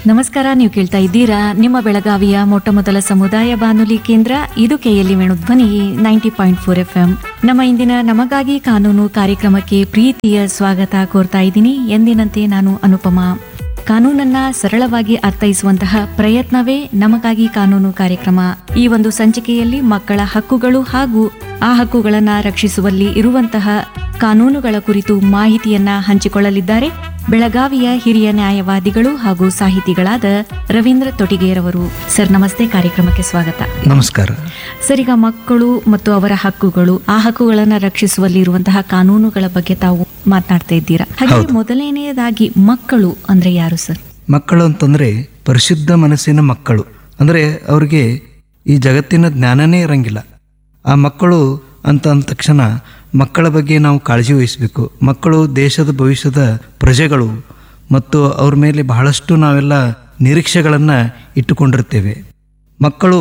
ನಮಸ್ಕಾರ ನೀವು ಕೇಳ್ತಾ ಇದ್ದೀರಾ ನಿಮ್ಮ ಬೆಳಗಾವಿಯ ಮೊಟ್ಟ ಮೊದಲ ಸಮುದಾಯ ಬಾನುಲಿ ಕೇಂದ್ರ ಇದು KLE Dhwani ninety point four F M ನಮ್ಮ ಇಂದಿನ ನಮಗಾಗಿ ಕಾನೂನು ಕಾರ್ಯಕ್ರಮಕ್ಕೆ ಪ್ರೀತಿಯ ಸ್ವಾಗತ ಕೋರ್ತಾ ಇದ್ದೀನಿ ಎಂದಿನಂತೆ ನಾನು ಅನುಪಮಾ ಕಾನೂನನ್ನ ಸರಳವಾಗಿ ಅರ್ಥೈಸುವಂತಹ ಪ್ರಯತ್ನವೇ ನಮಗಾಗಿ ಕಾನೂನು ಕಾರ್ಯಕ್ರಮ ಈ ಒಂದು ಸಂಚಿಕೆಯಲ್ಲಿ ಮಕ್ಕಳ ಹಕ್ಕುಗಳು ಹಾಗೂ ಆ ಹಕ್ಕುಗಳನ್ನ ರಕ್ಷಿಸುವಲ್ಲಿ ಇರುವಂತಹ ಕಾನೂನುಗಳ ಕುರಿತು ಮಾಹಿತಿಯನ್ನ ಹಂಚಿಕೊಳ್ಳಲಿದ್ದಾರೆ ಬೆಳಗಾವಿಯ ಹಿರಿಯ ನ್ಯಾಯವಾದಿಗಳು ಹಾಗೂ ಸಾಹಿತಿಗಳಾದ ರವೀಂದ್ರ ತೊಟಿಗೇರವರು ಸರ್ ನಮಸ್ತೆ ಕಾರ್ಯಕ್ರಮಕ್ಕೆ ಸ್ವಾಗತ ನಮಸ್ಕಾರ ಸರ್ ಈಗ ಮಕ್ಕಳು ಮತ್ತು ಅವರ ಹಕ್ಕುಗಳು ಆ ಹಕ್ಕುಗಳನ್ನ ರಕ್ಷಿಸುವಲ್ಲಿ ಇರುವಂತಹ ಕಾನೂನುಗಳ ಬಗ್ಗೆ ತಾವು ಮಾತನಾಡ್ತಾ ಇದ್ದೀರಾ ಹಾಗೆ ಮೊದಲನೆಯದಾಗಿ ಮಕ್ಕಳು ಅಂದ್ರೆ ಯಾರು ಸರ್ ಮಕ್ಕಳು ಅಂತಂದ್ರೆ ಪರಿಶುದ್ಧ ಮನಸ್ಸಿನ ಮಕ್ಕಳು ಅಂದ್ರೆ ಅವ್ರಿಗೆ ಈ ಜಗತ್ತಿನ ಜ್ಞಾನನೇ ಇರಂಗಿಲ್ಲ ಆ ಮಕ್ಕಳು ಅಂತ ಅಂದ ತಕ್ಷಣ ಮಕ್ಕಳ ಬಗ್ಗೆ ನಾವು ಕಾಳಜಿ ವಹಿಸಬೇಕು ಮಕ್ಕಳು ದೇಶದ ಭವಿಷ್ಯದ ಪ್ರಜೆಗಳು ಮತ್ತು ಅವ್ರ ಮೇಲೆ ಬಹಳಷ್ಟು ನಾವೆಲ್ಲ ನಿರೀಕ್ಷೆಗಳನ್ನು ಇಟ್ಟುಕೊಂಡಿರ್ತೇವೆ ಮಕ್ಕಳು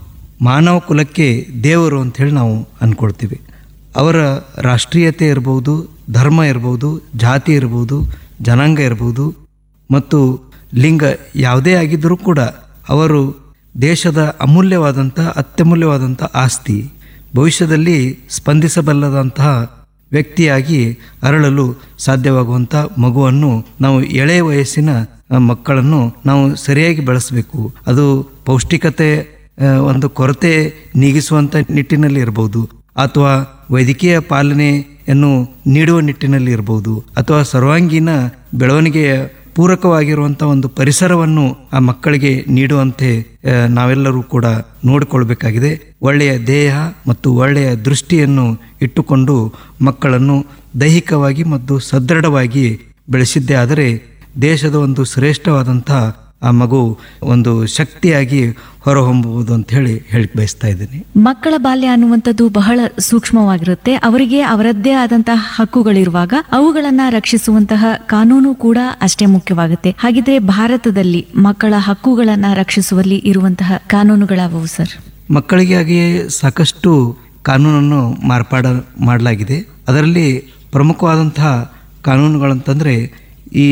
ಮಾನವ ಕುಲಕ್ಕೆ ದೇವರು ಅಂಥೇಳಿ ನಾವು ಅಂದ್ಕೊಳ್ತೀವಿ ಅವರ ರಾಷ್ಟ್ರೀಯತೆ ಇರ್ಬೋದು ಧರ್ಮ ಇರ್ಬೋದು ಜಾತಿ ಇರ್ಬೋದು ಜನಾಂಗ ಇರ್ಬೋದು ಮತ್ತು ಲಿಂಗ ಯಾವುದೇ ಆಗಿದ್ದರೂ ಕೂಡ ಅವರು ದೇಶದ ಅಮೂಲ್ಯವಾದಂಥ ಅತ್ಯಮೂಲ್ಯವಾದಂಥ ಆಸ್ತಿ ಭವಿಷ್ಯದಲ್ಲಿ ಸ್ಪಂದಿಸಬಲ್ಲದಂತಹ ವ್ಯಕ್ತಿಯಾಗಿ ಅರಳಲು ಸಾಧ್ಯವಾಗುವಂಥ ಮಗುವನ್ನು ನಾವು ಎಳೆಯ ವಯಸ್ಸಿನ ಆ, ಮಕ್ಕಳನ್ನು ನಾವು ಸರಿಯಾಗಿ ಬೆಳೆಸಬೇಕು ಅದು ಪೌಷ್ಟಿಕತೆ ಆ, ಒಂದು ಕೊರತೆ ನೀಗಿಸುವಂಥ ನಿಟ್ಟಿನಲ್ಲಿ ಇರಬಹುದು ಅಥವಾ ವೈದ್ಯಕೀಯ ಪಾಲನೆಯನ್ನು ನೀಡುವ ನಿಟ್ಟಿನಲ್ಲಿ ಇರಬಹುದು ಅಥವಾ ಸರ್ವಾಂಗೀಣ ಬೆಳವಣಿಗೆಯ ಪೂರಕವಾಗಿರುವಂಥ ಒಂದು ಪರಿಸರವನ್ನು ಆ ಮಕ್ಕಳಿಗೆ ನೀಡುವಂತೆ ಆ, ನಾವೆಲ್ಲರೂ ಕೂಡ ನೋಡಿಕೊಳ್ಬೇಕಾಗಿದೆ ಒಳ್ಳೆಯ ದೇಹ ಮತ್ತು ಒಳ್ಳೆಯ ದೃಷ್ಟಿಯನ್ನು ಇಟ್ಟುಕೊಂಡು ಮಕ್ಕಳನ್ನು ದೈಹಿಕವಾಗಿ ಮತ್ತು ಸದೃಢವಾಗಿ ಬೆಳೆಸಿದ್ದೇ ಆದರೆ ದೇಶದ ಒಂದು ಶ್ರೇಷ್ಠವಾದಂಥ ಆ ಮಗು ಒಂದು ಶಕ್ತಿಯಾಗಿ ಹೊರಹೊಮ್ಮಬಹುದು ಅಂತ ಹೇಳಿ ಹೇಳಿ ಬಯಸ್ತಾ ಇದ್ದೀನಿ ಮಕ್ಕಳ ಬಾಲ್ಯ ಅನ್ನುವಂಥದ್ದು ಬಹಳ ಸೂಕ್ಷ್ಮವಾಗಿರುತ್ತೆ ಅವರಿಗೆ ಅವರದ್ದೇ ಆದಂತಹ ಹಕ್ಕುಗಳಿರುವಾಗ ಅವುಗಳನ್ನ ರಕ್ಷಿಸುವಂತಹ ಕಾನೂನು ಕೂಡ ಅಷ್ಟೇ ಮುಖ್ಯವಾಗುತ್ತೆ ಹಾಗಿದ್ರೆ ಭಾರತದಲ್ಲಿ ಮಕ್ಕಳ ಹಕ್ಕುಗಳನ್ನ ರಕ್ಷಿಸುವಲ್ಲಿ ಇರುವಂತಹ ಕಾನೂನುಗಳಾವವು ಸರ್ ಮಕ್ಕಳಿಗಾಗಿಯೇ ಸಾಕಷ್ಟು ಕಾನೂನನ್ನು ಮಾರ್ಪಾಡ ಮಾಡಲಾಗಿದೆ ಅದರಲ್ಲಿ ಪ್ರಮುಖವಾದಂತಹ ಕಾನೂನುಗಳಂತಂದರೆ ಈ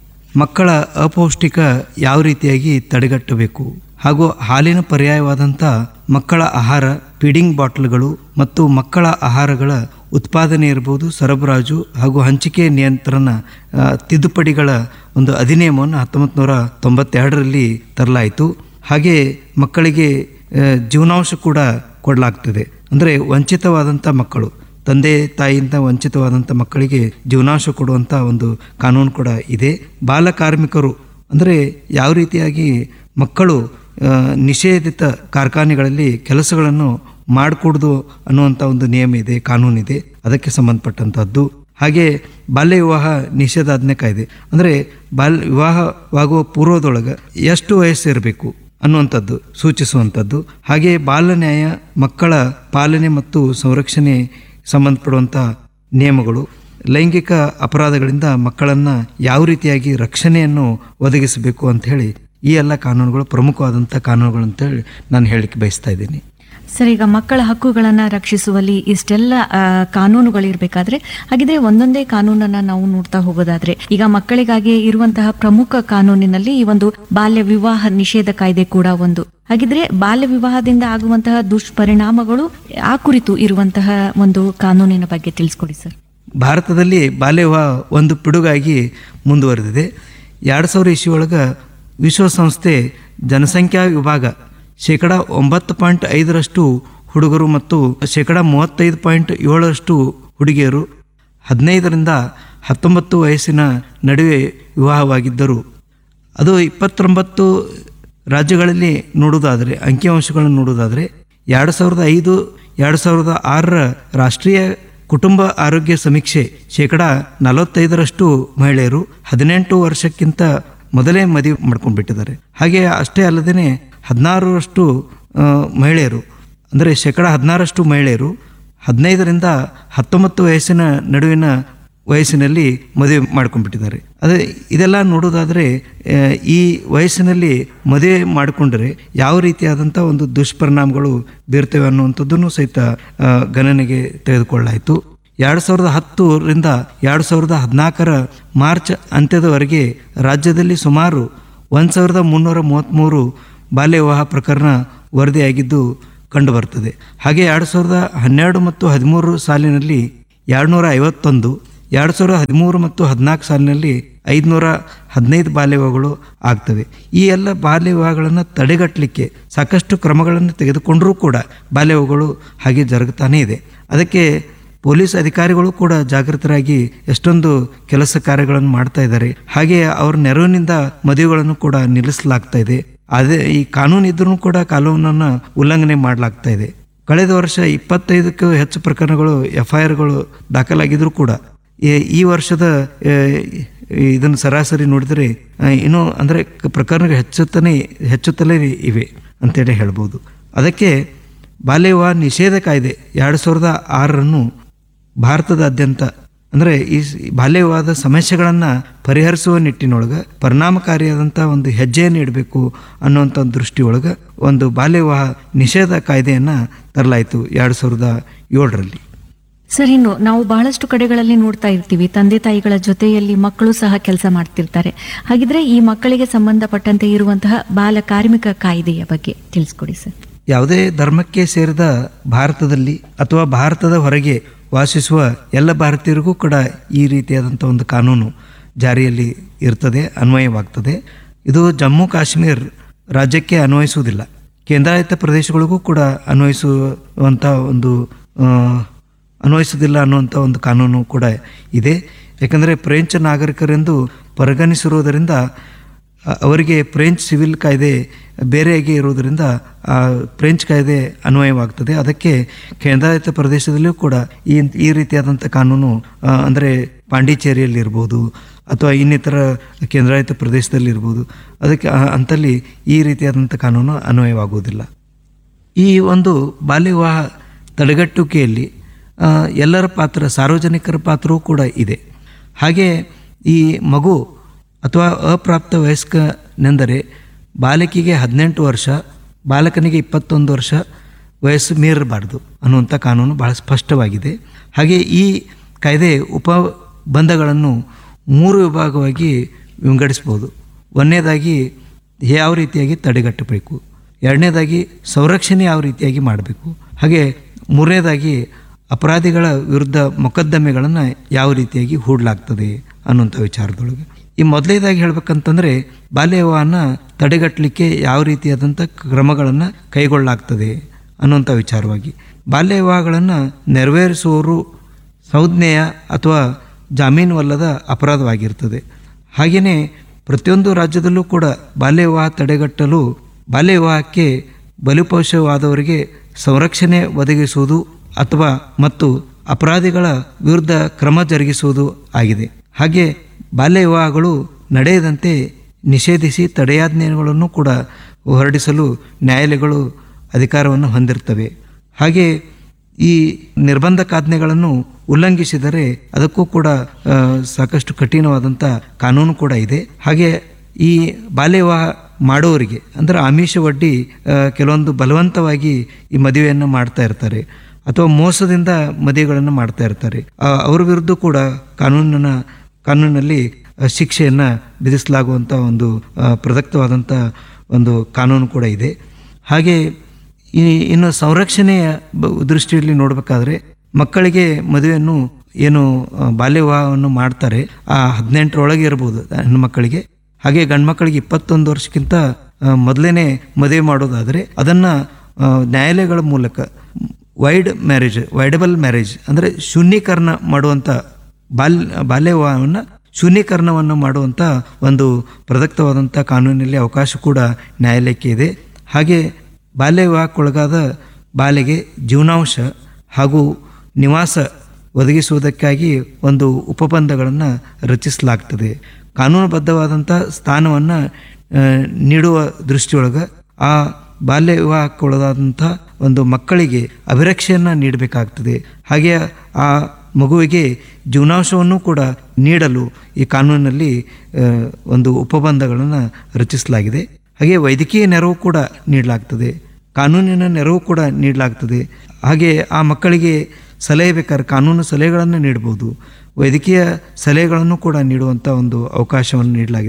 ಮಕ್ಕಳ ಅಪೌಷ್ಟಿಕ ಯಾವ ರೀತಿಯಾಗಿ ತಡೆಗಟ್ಟಬೇಕು ಹಾಗೂ ಹಾಲಿನ ಪರ್ಯಾಯವಾದಂಥ ಮಕ್ಕಳ ಆಹಾರ ಫೀಡಿಂಗ್ ಬಾಟ್ಲ್ಗಳು ಮತ್ತು ಮಕ್ಕಳ ಆಹಾರಗಳ ಉತ್ಪಾದನೆ ಇರ್ಬೋದು ಸರಬರಾಜು ಹಾಗೂ ಹಂಚಿಕೆ ನಿಯಂತ್ರಣ ಆ, ತಿದ್ದುಪಡಿಗಳ ಒಂದು ಅಧಿನಿಯಮವನ್ನು ಹತ್ತೊಂಬತ್ತು ನೂರ ತೊಂಬತ್ತೆರಡರಲ್ಲಿ ತರಲಾಯಿತು ಹಾಗೆ ಮಕ್ಕಳಿಗೆ ಆ, ಜೀವನಾಂಶ ಕೂಡ ಕೊಡಲಾಗ್ತದೆ ಅಂದರೆ ವಂಚಿತವಾದಂಥ ಮಕ್ಕಳು ತಂದೆ ತಾಯಿಯಿಂದ ವಂಚಿತವಾದಂಥ ಮಕ್ಕಳಿಗೆ ಜೀವನಾಂಶ ಕೊಡುವಂಥ ಒಂದು ಕಾನೂನು ಕೂಡ ಇದೆ ಬಾಲ ಕಾರ್ಮಿಕರು ಅಂದರೆ ಯಾವ ರೀತಿಯಾಗಿ ಮಕ್ಕಳು ಆ, ನಿಷೇಧಿತ ಕಾರ್ಖಾನೆಗಳಲ್ಲಿ ಕೆಲಸಗಳನ್ನು ಮಾಡಿಕೊಡ್ದು ಅನ್ನುವಂಥ ಒಂದು ನಿಯಮ ಇದೆ ಕಾನೂನಿದೆ ಅದಕ್ಕೆ ಸಂಬಂಧಪಟ್ಟಂಥದ್ದು ಹಾಗೆ ಬಾಲ್ಯ ವಿವಾಹ ನಿಷೇಧಾಜ್ಞೆ ಕಾಯ್ದೆ ಅಂದರೆ ಬಾಲ್ಯ ವಿವಾಹವಾಗುವ ಪೂರ್ವದೊಳಗೆ ಎಷ್ಟು ವಯಸ್ಸು ಇರಬೇಕು ಅನ್ನುವಂಥದ್ದು ಸೂಚಿಸುವಂಥದ್ದು ಹಾಗೆ ಬಾಲ ನ್ಯಾಯ ಮಕ್ಕಳ ಪಾಲನೆ ಮತ್ತು ಸಂರಕ್ಷಣೆ ಸಂಬಂಧಪಡುವಂಥ ನಿಯಮಗಳು ಲೈಂಗಿಕ ಅಪರಾಧಗಳಿಂದ ಮಕ್ಕಳನ್ನು ಯಾವ ರೀತಿಯಾಗಿ ರಕ್ಷಣೆಯನ್ನು ಒದಗಿಸಬೇಕು ಅಂತ ಹೇಳಿ ಈ ಎಲ್ಲ ಕಾನೂನುಗಳು ಪ್ರಮುಖವಾದಂಥ ಕಾನೂನುಗಳು ಅಂತೇಳಿ ನಾನು ಹೇಳಲಿಕ್ಕೆ ಬಯಸ್ತಾ ಇದ್ದೀನಿ ಸರ್ ಈಗ ಮಕ್ಕಳ ಹಕ್ಕುಗಳನ್ನ ರಕ್ಷಿಸುವಲ್ಲಿ ಇಷ್ಟೆಲ್ಲ ಆ, ಕಾನೂನುಗಳಿರ್ಬೇಕಾದ್ರೆ ಹಾಗಿದ್ರೆ ಒಂದೊಂದೇ ಕಾನೂನನ್ನ ನಾವು ನೋಡ್ತಾ ಹೋಗೋದಾದ್ರೆ ಈಗ ಮಕ್ಕಳಿಗಾಗಿ ಇರುವಂತಹ ಪ್ರಮುಖ ಕಾನೂನಿನಲ್ಲಿ ಈ ಒಂದು ಬಾಲ್ಯ ವಿವಾಹ ನಿಷೇಧ ಕಾಯ್ದೆ ಕೂಡ ಒಂದು ಹಾಗಿದ್ರೆ ಬಾಲ್ಯ ವಿವಾಹದಿಂದ ಆಗುವಂತಹ ದುಷ್ಪರಿಣಾಮಗಳು ಆ ಕುರಿತು ಇರುವಂತಹ ಒಂದು ಕಾನೂನಿನ ಬಗ್ಗೆ ತಿಳಿಸ್ಕೊಡಿ ಸರ್ ಭಾರತದಲ್ಲಿ ಬಾಲ್ಯ ವಿವಾಹ ಒಂದು ಪಿಡುಗಾಗಿ ಮುಂದುವರೆದಿದೆ ಎರಡು ಸಾವಿರ ಇಸ್ವಿ ಒಳಗೆ ವಿಶ್ವಸಂಸ್ಥೆ ಜನಸಂಖ್ಯಾ ವಿಭಾಗ ಶೇಕಡ ಒಂಬತ್ತು ಪಾಯಿಂಟ್ ಐದರಷ್ಟು ಹುಡುಗರು ಮತ್ತು ಶೇಕಡ ಮೂವತ್ತೈದು ಪಾಯಿಂಟ್ ಏಳರಷ್ಟು ಹುಡುಗಿಯರು ಹದಿನೈದರಿಂದ ಹತ್ತೊಂಬತ್ತು ವಯಸ್ಸಿನ ನಡುವೆ ವಿವಾಹವಾಗಿದ್ದರು ಅದು ಇಪ್ಪತ್ತೊಂಬತ್ತು ರಾಜ್ಯಗಳಲ್ಲಿ ನೋಡುವುದಾದರೆ ಅಂಕಿಅಂಶಗಳನ್ನು ನೋಡುವುದಾದರೆ ಎರಡು ಸಾವಿರದ ಐದು ಎರಡು ಸಾವಿರದ ಆರರ ರಾಷ್ಟ್ರೀಯ ಕುಟುಂಬ ಆರೋಗ್ಯ ಸಮೀಕ್ಷೆ ಶೇಕಡ ನಲವತ್ತೈದರಷ್ಟು ಮಹಿಳೆಯರು ಹದಿನೆಂಟು ವರ್ಷಕ್ಕಿಂತ ಮೊದಲೇ ಮದುವೆ ಮಾಡ್ಕೊಂಡ್ಬಿಟ್ಟಿದ್ದಾರೆ ಹಾಗೆ ಅಷ್ಟೇ ಅಲ್ಲದೇ ಹದಿನಾರರಷ್ಟು ಆ, ಮಹಿಳೆಯರು ಅಂದರೆ ಶೇಕಡ ಹದಿನಾರಷ್ಟು ಮಹಿಳೆಯರು ಹದಿನೈದರಿಂದ ಹತ್ತೊಂಬತ್ತು ವಯಸ್ಸಿನ ನಡುವಿನ ವಯಸ್ಸಿನಲ್ಲಿ ಮದುವೆ ಮಾಡ್ಕೊಂಡ್ಬಿಟ್ಟಿದ್ದಾರೆ ಅದೇ ಇದೆಲ್ಲ ನೋಡೋದಾದರೆ ಆ, ಈ ವಯಸ್ಸಿನಲ್ಲಿ ಮದುವೆ ಮಾಡಿಕೊಂಡ್ರೆ ಯಾವ ರೀತಿಯಾದಂಥ ಒಂದು ದುಷ್ಪರಿಣಾಮಗಳು ಬೀರ್ತವೆ ಅನ್ನುವಂಥದ್ದನ್ನು ಸಹಿತ ಆ, ಗಣನೆಗೆ ತೆಗೆದುಕೊಳ್ಳಾಯಿತು ಎರಡು ಸಾವಿರದ ಹತ್ತರಿಂದ ಎರಡು ಸಾವಿರದ ಹದಿನಾಲ್ಕರ ಮಾರ್ಚ್ ಅಂತ್ಯದವರೆಗೆ ರಾಜ್ಯದಲ್ಲಿ ಸುಮಾರು ಒಂದು ಸಾವಿರದ ಮುನ್ನೂರ ಮೂವತ್ತ್ಮೂರು ಬಾಲ್ಯ ವಿವಾಹ ಪ್ರಕರಣ ವರದಿಯಾಗಿದ್ದು ಕಂಡುಬರ್ತದೆ ಹಾಗೆ ಎರಡು ಸಾವಿರದ ಹನ್ನೆರಡು ಮತ್ತು ಹದಿಮೂರು ಸಾಲಿನಲ್ಲಿ ಎರಡುನೂರ ಐವತ್ತೊಂದು ಎರಡು ಸಾವಿರದ ಹದಿಮೂರು ಮತ್ತು ಹದಿನಾಲ್ಕು ಸಾಲಿನಲ್ಲಿ ಐದುನೂರ ಹದಿನೈದು ಬಾಲ್ಯ ವಿವಾಹಗಳು ಆಗ್ತವೆ ಈ ಎಲ್ಲ ಬಾಲ್ಯ ವಿವಾಹಗಳನ್ನು ತಡೆಗಟ್ಟಲಿಕ್ಕೆ ಸಾಕಷ್ಟು ಕ್ರಮಗಳನ್ನು ತೆಗೆದುಕೊಂಡರೂ ಕೂಡ ಬಾಲ್ಯ ವಿವಾಹಗಳು ಹಾಗೆ ಜರುಗುತ್ತಾನೇ ಇದೆ ಅದಕ್ಕೆ ಪೊಲೀಸ್ ಅಧಿಕಾರಿಗಳು ಕೂಡ ಜಾಗೃತರಾಗಿ ಎಷ್ಟೊಂದು ಕೆಲಸ ಕಾರ್ಯಗಳನ್ನು ಮಾಡ್ತಾ ಇದ್ದಾರೆ ಹಾಗೆ ಅವ್ರ ನೆರವಿನಿಂದ ಮದುವೆಗಳನ್ನು ಕೂಡ ನಿಲ್ಲಿಸಲಾಗ್ತಾ ಇದೆ ಅದೇ ಈ ಕಾನೂನು ಇದ್ರೂ ಕೂಡ ಕಾನೂನನ್ನು ಉಲ್ಲಂಘನೆ ಮಾಡಲಾಗ್ತಾ ಇದೆ ಕಳೆದ ವರ್ಷ ಇಪ್ಪತ್ತೈದಕ್ಕೂ ಹೆಚ್ಚು ಪ್ರಕರಣಗಳು ಎಫ್ ಐ ಆರ್ಗಳು ದಾಖಲಾಗಿದ್ರೂ ಕೂಡ ಈ- ಈ ವರ್ಷದ ಆ, ಇದನ್ನು ಸರಾಸರಿ ನೋಡಿದರೆ ಆ, ಇನ್ನೂ ಅಂದರೆ ಪ್ರಕರಣಗಳು ಹೆಚ್ಚುತ್ತಾನೆ ಹೆಚ್ಚುತ್ತಲೇ ಇವೆ ಅಂತೇಳಿ ಹೇಳ್ಬೋದು ಅದಕ್ಕೆ ಬಾಲ್ಯ ವಿವಾಹ ನಿಷೇಧ ಕಾಯ್ದೆ ಎರಡು ಸಾವಿರದ ಆರರನ್ನು ಭಾರತದಾದ್ಯಂತ ಅಂದರೆ ಈ ಸ್- ಈ ಬಾಲ್ಯ ವಿವಾಹದ ಸಮಸ್ಯೆಗಳನ್ನು ಪರಿಹರಿಸುವ ನಿಟ್ಟಿನೊಳಗೆ ಪರಿಣಾಮಕಾರಿಯಾದಂಥ ಒಂದು ಹೆಜ್ಜೆಯನ್ನು ಇಡಬೇಕು ಅನ್ನುವಂಥ ಒಂದು ದೃಷ್ಟಿಯೊಳಗೆ ಒಂದು ಬಾಲ್ಯ ವಿವಾಹ ನಿಷೇಧ ಕಾಯ್ದೆಯನ್ನು ತರಲಾಯಿತು ಎರಡು ಸಾವಿರದ ಏಳರಲ್ಲಿ ಸರ್ ಇನ್ನು ನಾವು ಬಹಳಷ್ಟು ಕಡೆಗಳಲ್ಲಿ ನೋಡ್ತಾ ಇರ್ತೀವಿ ತಂದೆ ತಾಯಿಗಳ ಜೊತೆಯಲ್ಲಿ ಮಕ್ಕಳು ಸಹ ಕೆಲಸ ಮಾಡ್ತಿರ್ತಾರೆ ಹಾಗಿದ್ರೆ ಈ ಮಕ್ಕಳಿಗೆ ಸಂಬಂಧಪಟ್ಟಂತೆ ಇರುವಂತಹ ಬಾಲ ಕಾರ್ಮಿಕ ಕಾಯ್ದೆಯ ಬಗ್ಗೆ ತಿಳಿಸ್ಕೊಡಿ ಸರ್ ಯಾವುದೇ ಧರ್ಮಕ್ಕೆ ಸೇರಿದ ಭಾರತದಲ್ಲಿ ಅಥವಾ ಭಾರತದ ಹೊರಗೆ ವಾಸಿಸುವ ಎಲ್ಲ ಭಾರತೀಯರಿಗೂ ಕೂಡ ಈ ರೀತಿಯಾದಂಥ ಒಂದು ಕಾನೂನು ಜಾರಿಯಲ್ಲಿ ಇರ್ತದೆ ಅನ್ವಯವಾಗ್ತದೆ ಇದು ಜಮ್ಮು ಕಾಶ್ಮೀರ್ ರಾಜ್ಯಕ್ಕೆ ಅನ್ವಯಿಸುವುದಿಲ್ಲ ಕೇಂದ್ರಾಡಳಿತ ಪ್ರದೇಶಗಳಿಗೂ ಕೂಡ ಅನ್ವಯಿಸುವಂಥ ಒಂದು ಆ, ಅನ್ವಯಿಸುವುದಿಲ್ಲ ಅನ್ನುವಂಥ ಒಂದು ಕಾನೂನು ಕೂಡ ಇದೆ ಯಾಕಂದರೆ ಫ್ರೆಂಚ್ ನಾಗರಿಕರೆಂದು ಪರಿಗಣಿಸಿರುವುದರಿಂದ ಅ- ಅವರಿಗೆ ಫ್ರೆಂಚ್ ಸಿವಿಲ್ ಕಾಯ್ದೆ ಬೇರೆಯಾಗಿ ಇರುವುದರಿಂದ ಆ ಫ್ರೆಂಚ್ ಕಾಯ್ದೆ ಅನ್ವಯವಾಗ್ತದೆ ಅದಕ್ಕೆ ಕೇಂದ್ರಾಡಳಿತ ಪ್ರದೇಶದಲ್ಲಿಯೂ ಕೂಡ ಈ ಈ ರೀತಿಯಾದಂಥ ಕಾನೂನು ಆ, ಅಂದರೆ ಪಾಂಡಿಚೇರಿಯಲ್ಲಿ ಇರ್ಬೋದು ಅಥವಾ ಇನ್ನಿತರ ಕೇಂದ್ರಾಡಳಿತ ಪ್ರದೇಶದಲ್ಲಿ ಇರ್ಬೋದು ಅದಕ್ಕೆ ಆ- ಅಂತಲ್ಲಿ ಈ ರೀತಿಯಾದಂಥ ಕಾನೂನು ಅನ್ವಯವಾಗುವುದಿಲ್ಲ ಈ ಒಂದು ಬಾಲ್ಯ ವಿವಾಹ ತಡೆಗಟ್ಟುವಿಕೆಯಲ್ಲಿ ಆ, ಎಲ್ಲರ ಪಾತ್ರ ಸಾರ್ವಜನಿಕರ ಪಾತ್ರವೂ ಕೂಡ ಇದೆ ಹಾಗೆ ಈ ಮಗು ಅಥವಾ ಅಪ್ರಾಪ್ತ ವಯಸ್ಕನೆಂದರೆ ಬಾಲಕಿಗೆ ಹದಿನೆಂಟು ವರ್ಷ ಬಾಲಕನಿಗೆ ಇಪ್ಪತ್ತೊಂದು ವರ್ಷ ವಯಸ್ಸು ಮೀರಬಾರ್ದು ಅನ್ನುವಂಥ ಕಾನೂನು ಬಹಳ ಸ್ಪಷ್ಟವಾಗಿದೆ ಹಾಗೆ ಈ ಕಾಯ್ದೆ ಉಪಬಂಧಗಳನ್ನು ಮೂರು ವಿಭಾಗವಾಗಿ ವಿಂಗಡಿಸ್ಬೋದು ಒಂದನೇದಾಗಿ ಯಾವ ರೀತಿಯಾಗಿ ತಡೆಗಟ್ಟಬೇಕು ಎರಡನೇದಾಗಿ ಸಂರಕ್ಷಣೆ ಯಾವ ರೀತಿಯಾಗಿ ಮಾಡಬೇಕು ಹಾಗೆ ಮೂರನೇದಾಗಿ ಅಪರಾಧಿಗಳ ವಿರುದ್ಧ ಮೊಕದ್ದಮೆಗಳನ್ನು ಯಾವ ರೀತಿಯಾಗಿ ಹೂಡಲಾಗ್ತದೆ ಅನ್ನುವಂಥ ವಿಚಾರದೊಳಗೆ ಈ ಮೊದಲನೇದಾಗಿ ಹೇಳ್ಬೇಕಂತಂದ್ರೆ ಬಾಲ್ಯ ವಿವಾಹನ ತಡೆಗಟ್ಟಲಿಕ್ಕೆ ಯಾವ ರೀತಿಯಾದಂಥ ಕ್ರಮಗಳನ್ನು ಕೈಗೊಳ್ಳಲಾಗ್ತದೆ ಅನ್ನುವಂಥ ವಿಚಾರವಾಗಿ ಬಾಲ್ಯ ವಿವಾಹಗಳನ್ನು ನೆರವೇರಿಸುವವರು ಸಂಜ್ಞೆಯ ಅಥವಾ ಜಾಮೀನುವಲ್ಲದ ಅಪರಾಧವಾಗಿರ್ತದೆ ಹಾಗೆಯೇ ಪ್ರತಿಯೊಂದು ರಾಜ್ಯದಲ್ಲೂ ಕೂಡ ಬಾಲ್ಯ ವಿವಾಹ ತಡೆಗಟ್ಟಲು ಬಾಲ್ಯ ವಿವಾಹಕ್ಕೆ ಬಲಿಪೋಷವಾದವರಿಗೆ ಸಂರಕ್ಷಣೆ ಒದಗಿಸುವುದು ಅಥವಾ ಮತ್ತು ಅಪರಾಧಿಗಳ ವಿರುದ್ಧ ಕ್ರಮ ಜರುಗಿಸುವುದು ಆಗಿದೆ ಹಾಗೆ ಬಾಲ್ಯ ವಿವಾಹಗಳು ನಡೆಯದಂತೆ ನಿಷೇಧಿಸಿ ತಡೆಯಾಜ್ಞೆಗಳನ್ನು ಕೂಡ ಹೊರಡಿಸಲು ನ್ಯಾಯಾಲಯಗಳು ಅಧಿಕಾರವನ್ನು ಹೊಂದಿರ್ತವೆ ಹಾಗೆ ಈ ನಿರ್ಬಂಧಕಾಜ್ಞೆಗಳನ್ನು ಉಲ್ಲಂಘಿಸಿದರೆ ಅದಕ್ಕೂ ಕೂಡ ಆ, ಸಾಕಷ್ಟು ಕಠಿಣವಾದಂಥ ಕಾನೂನು ಕೂಡ ಇದೆ ಹಾಗೆ ಈ ಬಾಲ್ಯ ವಿವಾಹ ಮಾಡೋರಿಗೆ ಅಂದರೆ ಆಮಿಷ ಒಡ್ಡಿ ಆ, ಕೆಲವೊಂದು ಬಲವಂತವಾಗಿ ಈ ಮದುವೆಯನ್ನು ಮಾಡ್ತಾ ಇರ್ತಾರೆ ಅಥವಾ ಮೋಸದಿಂದ ಮದುವೆಗಳನ್ನು ಮಾಡ್ತಾ ಇರ್ತಾರೆ ಆ, ಅವ್ರ ವಿರುದ್ಧ ಕೂಡ ಕಾನೂನಿನ ಕಾನೂನಿನಲ್ಲಿ ಆ, ಶಿಕ್ಷೆಯನ್ನ ವಿಧಿಸಲಾಗುವಂಥ ಒಂದು ಆ, ಪ್ರದಕ್ತವಾದಂಥ ಒಂದು ಕಾನೂನು ಕೂಡ ಇದೆ ಹಾಗೆ ಈ ಇನ್ನು ಸಂರಕ್ಷಣೆಯ ಬ- ದೃಷ್ಟಿಯಲ್ಲಿ ನೋಡಬೇಕಾದ್ರೆ ಮಕ್ಕಳಿಗೆ ಮದುವೆಯನ್ನು ಏನು ಆ, ಬಾಲ್ಯ ವಿವಾಹವನ್ನು ಮಾಡ್ತಾರೆ ಆ ಹದಿನೆಂಟರೊಳಗೆ ಇರ್ಬೋದು ಹೆಣ್ಣು ಮಕ್ಕಳಿಗೆ ಹಾಗೆ ಗಂಡು ಮಕ್ಕಳಿಗೆ ಇಪ್ಪತ್ತೊಂದು ವರ್ಷಕ್ಕಿಂತ ಮೊದಲೇನೆ ಮದುವೆ ಮಾಡೋದಾದರೆ ಅದನ್ನು ನ್ಯಾಯಾಲಯಗಳ ಮೂಲಕ ವೈಡ್ ಮ್ಯಾರೇಜ್ ವೈಡಬಲ್ ಮ್ಯಾರೇಜ್ ಅಂದರೆ ಶೂನ್ಯೀಕರಣ ಮಾಡುವಂಥ ಬಾಲ್ ಬಾಲ್ಯ ವಿವಾಹವನ್ನು ಶೂನ್ಯೀಕರಣವನ್ನು ಮಾಡುವಂಥ ಒಂದು ಪ್ರದಕ್ತವಾದಂಥ ಕಾನೂನಿನಲ್ಲಿ ಅವಕಾಶ ಕೂಡ ನ್ಯಾಯಾಲಯಕ್ಕೆ ಇದೆ ಹಾಗೆ ಬಾಲ್ಯ ವಿವಾಹಕ್ಕೊಳಗಾದ ಬಾಲೆಗೆ ಜೀವನಾಂಶ ಹಾಗೂ ನಿವಾಸ ಒದಗಿಸುವುದಕ್ಕಾಗಿ ಒಂದು ಉಪಬಂಧಗಳನ್ನು ರಚಿಸಲಾಗ್ತದೆ ಕಾನೂನುಬದ್ಧವಾದಂಥ ಸ್ಥಾನವನ್ನು ಆ, ನೀಡುವ ದೃಷ್ಟಿಯೊಳಗೆ ಆ ಬಾಲ್ಯ ವಿವಾಹಕ್ಕೊಳಗಾದಂಥ ಒಂದು ಮಕ್ಕಳಿಗೆ ಅಭಿರಕ್ಷೆಯನ್ನು ನೀಡಬೇಕಾಗ್ತದೆ ಹಾಗೆ ಆ ಮಗುವಿಗೆ ಜೀವನಾಂಶವನ್ನು ಕೂಡ ನೀಡಲು ಈ ಕಾನೂನಿನಲ್ಲಿ ಆ, ಒಂದು ಉಪಬಂಧಗಳನ್ನು ರಚಿಸಲಾಗಿದೆ ಹಾಗೆ ವೈದ್ಯಕೀಯ ನೆರವು ಕೂಡ ನೀಡಲಾಗ್ತದೆ ಕಾನೂನಿನ ನೆರವು ಕೂಡ ನೀಡಲಾಗ್ತದೆ ಹಾಗೆ ಆ ಮಕ್ಕಳಿಗೆ ಸಲಹೆ ಬೇಕಾದ್ರೆ ಕಾನೂನು ಸಲಹೆಗಳನ್ನು ನೀಡಬಹುದು ವೈದ್ಯಕೀಯ ಸಲಹೆಗಳನ್ನು ಕೂಡ ನೀಡುವಂಥ ಒಂದು ಅವಕಾಶವನ್ನು ನೀಡಲಾಗಿದೆ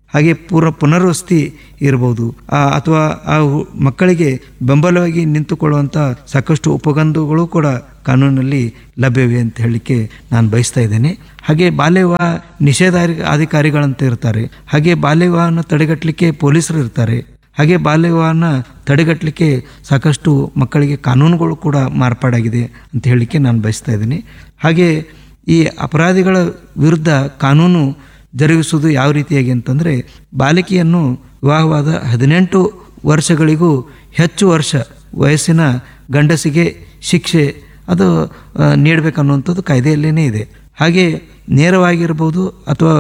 ಹಾಗೆ ಪೂರ್ವ ಪುನರ್ವಸತಿ ಇರ್ಬೋದು ಆ, ಅಥವಾ ಆ ಹು- ಮಕ್ಕಳಿಗೆ ಬೆಂಬಲವಾಗಿ ನಿಂತುಕೊಳ್ಳುವಂಥ ಸಾಕಷ್ಟು ಉಪಗಂಧಗಳು ಕೂಡ ಕಾನೂನಲ್ಲಿ ಲಭ್ಯವಿವೆ ಅಂತ ಹೇಳಲಿಕ್ಕೆ ನಾನು ಬಯಸ್ತಾ ಇದ್ದೇನೆ ಹಾಗೆ ಬಾಲ್ಯ ವಿವಾಹ ನಿಷೇಧ ಅಧಿಕಾರಿಗಳಂತ ಇರ್ತಾರೆ ಹಾಗೆ ಬಾಲ್ಯ ವಿವಾಹನ ತಡೆಗಟ್ಟಲಿಕ್ಕೆ ಪೊಲೀಸರು ಇರ್ತಾರೆ ಹಾಗೆ ಬಾಲ್ಯ ವಿವಾಹನ ತಡೆಗಟ್ಟಲಿಕ್ಕೆ ಸಾಕಷ್ಟು ಮಕ್ಕಳಿಗೆ ಕಾನೂನುಗಳು ಕೂಡ ಮಾರ್ಪಾಡಾಗಿದೆ ಅಂತ ಹೇಳಲಿಕ್ಕೆ ನಾನು ಬಯಸ್ತಾ ಇದ್ದೀನಿ ಹಾಗೆ ಈ ಅಪರಾಧಿಗಳ ವಿರುದ್ಧ ಕಾನೂನು ಜರುಗಿಸುವುದು ಯಾವ ರೀತಿಯಾಗಿ ಅಂತಂದರೆ ಬಾಲಿಕೆಯನ್ನು ವಿವಾಹವಾದ ಹದಿನೆಂಟು ವರ್ಷಗಳಿಗೂ ಹೆಚ್ಚು ವರ್ಷ ವಯಸ್ಸಿನ ಗಂಡಸಿಗೆ ಶಿಕ್ಷೆ ಅದು ನೀಡಬೇಕನ್ನುವಂಥದ್ದು ಕಾಯ್ದೆಯಲ್ಲೇ ಇದೆ ಹಾಗೆ ನೇರವಾಗಿರ್ಬೋದು ಅಥವಾ